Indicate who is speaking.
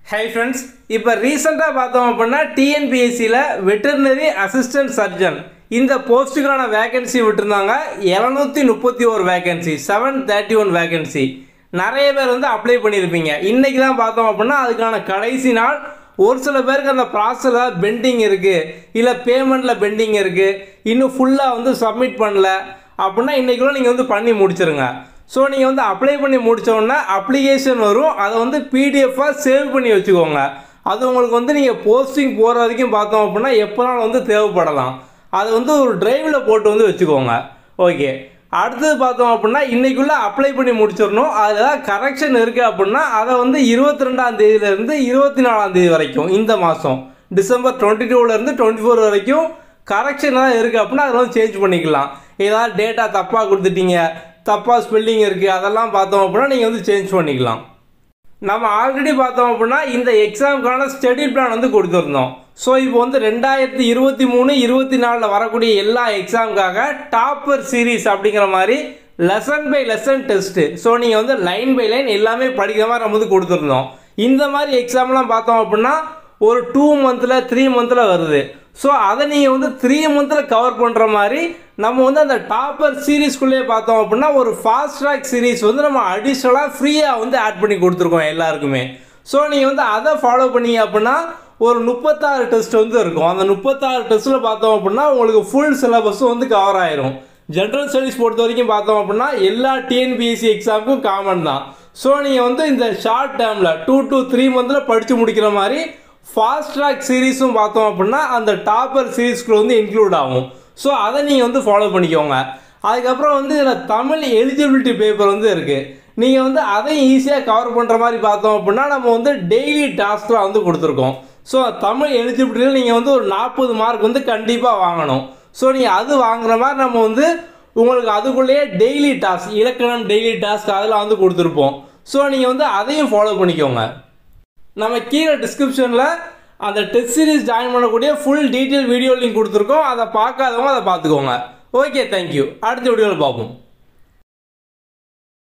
Speaker 1: hi friends இப்போ ரீசெண்டாக பார்த்தோம் அப்படின்னா டிஎன்பிஎஸ்சியில் வெட்டர்னரி அசிஸ்டன்ட் சர்ஜன் இந்த போஸ்ட்டுக்கான வேகன்சி விட்டுருந்தாங்க இரநூத்தி முப்பத்தி ஒரு vacancy seven thirty one vacancy நிறைய பேர் வந்து அப்ளை பண்ணியிருப்பீங்க இன்றைக்கி தான் பார்த்தோம் அப்படின்னா அதுக்கான கடைசி நாள் ஒரு சில பேருக்கு அந்த ப்ராசஸில் பெண்டிங் இருக்குது இல்லை பேமெண்ட்டில் பெண்டிங் இருக்குது இன்னும் ஃபுல்லாக வந்து சப்மிட் பண்ணல அப்படின்னா இன்றைக்குள்ள நீங்கள் வந்து பண்ணி முடிச்சிருங்க ஸோ நீங்கள் வந்து அப்ளை பண்ணி முடிச்ச உடனே அப்ளிகேஷன் வரும் அதை வந்து பிடிஎஃபாக சேவ் பண்ணி வச்சுக்கோங்க அது உங்களுக்கு வந்து நீங்கள் போஸ்டிங் போகிற வரைக்கும் பார்த்தோம் அப்படின்னா எப்போனாலும் வந்து தேவைப்படலாம் அது வந்து ஒரு டிரைவில் போட்டு வந்து வச்சுக்கோங்க ஓகே அடுத்தது பார்த்தோம் அப்படின்னா இன்றைக்குள்ளே அப்ளை பண்ணி முடிச்சிடணும் அதில் ஏதாவது கரெக்ஷன் இருக்குது அப்படின்னா அதை வந்து இருபத்தி ரெண்டாம் தேதியிலேருந்து இருபத்தி நாலாம் தேதி வரைக்கும் இந்த மாதம் டிசம்பர் டுவெண்ட்டி டூலேருந்து டுவெண்ட்டி ஃபோர் வரைக்கும் கரெக்ஷன் ஏதாவது இருக்குது அப்படின்னா அதில் வந்து சேஞ்ச் பண்ணிக்கலாம் ஏதாவது டேட்டா தப்பாக கொடுத்துட்டீங்க தப்பாக ஸ்பெல்லிங் இருக்குது அதெல்லாம் பார்த்தோம் அப்படின்னா நீங்கள் வந்து சேஞ்ச் பண்ணிக்கலாம் நம்ம ஆல்ரெடி பார்த்தோம் அப்படின்னா இந்த எக்ஸாமுக்கான ஸ்டடி பிளான் வந்து கொடுத்துருந்தோம் ஸோ இப்போ வந்து ரெண்டாயிரத்தி இருபத்தி மூணு இருபத்தி நாலில் வரக்கூடிய எல்லா எக்ஸாமுக்காக டாப்பர் சீரீஸ் அப்படிங்கிற மாதிரி lesson by lesson test so நீங்கள் வந்து லைன் பை லைன் எல்லாமே படிக்கிற மாதிரி நம்ம வந்து கொடுத்துருந்தோம் இந்த மாதிரி எக்ஸாம்லாம் பார்த்தோம் அப்படின்னா ஒரு டூ மந்தில் த்ரீ மந்தில் வருது ஸோ அதை நீங்கள் வந்து த்ரீ மந்தில் கவர் பண்ணுற மாதிரி நம்ம வந்து அந்த டாப்பர் சீரீஸ்குள்ளேயே பார்த்தோம் அப்படின்னா ஒரு ஃபாஸ்ட் ட்ராக் சீரீஸ் வந்து நம்ம அடிஷ்னலாக ஃப்ரீயாக வந்து ஆட் பண்ணி கொடுத்துருக்கோம் எல்லாருக்குமே ஸோ நீங்கள் வந்து அதை ஃபாலோ பண்ணீங்க அப்படின்னா ஒரு முப்பத்தாறு டெஸ்ட் வந்து இருக்கும் அந்த முப்பத்தாறு டெஸ்ட்டில் பார்த்தோம் அப்படின்னா உங்களுக்கு ஃபுல் சிலபஸும் வந்து கவர் ஆயிரும் ஜென்ரல் ஸ்டடீஸ் பொறுத்த வரைக்கும் பார்த்தோம் அப்படின்னா எல்லா டிஎன்பிஎஸ்சி எக்ஸாமுக்கும் காமன் தான் ஸோ நீங்கள் வந்து இந்த ஷார்ட் டேர்மில் டூ டு த்ரீ மந்தில் படித்து முடிக்கிற மாதிரி ஃபாஸ்ட் ட்ராக் சீரீஸும் பார்த்தோம் அப்படின்னா அந்த டாப்பர் சீரீஸ்க்குள்ள வந்து இன்க்ளூட் ஆகும் ஸோ அதை நீங்கள் வந்து ஃபாலோ பண்ணிக்கோங்க அதுக்கப்புறம் வந்து இதில் தமிழ் எலிஜிபிலிட்டி பேப்பர் வந்து இருக்குது நீங்கள் வந்து அதையும் ஈஸியாக கவர் பண்ணுற மாதிரி பார்த்தோம் அப்படின்னா நம்ம வந்து டெய்லி டாஸ்க்லாம் வந்து கொடுத்துருக்கோம் ஸோ தமிழ் எலிஜிபிலிட்டியில் நீங்கள் வந்து ஒரு நாற்பது மார்க் வந்து கண்டிப்பாக வாங்கணும் ஸோ நீங்கள் அது வாங்குற மாதிரி நம்ம வந்து உங்களுக்கு அதுக்குள்ளேயே டெய்லி டாஸ்க் இலக்கணம் டெய்லி டாஸ்க் அதெல்லாம் வந்து கொடுத்துருப்போம் ஸோ நீங்கள் வந்து அதையும் ஃபாலோ பண்ணிக்கோங்க நம்ம கீழே டிஸ்கிரிப்ஷனில் அந்த டெஸ்ட் சீரிஸ் ஜாயின் பண்ணக்கூடிய ஃபுல் டீட்டெயில் வீடியோ லிங்க் கொடுத்துருக்கோம் அதை பார்க்காதவங்க அதை பார்த்துக்கோங்க ஓகே தேங்க்யூ அடுத்த வீடியோவில் பார்ப்போம்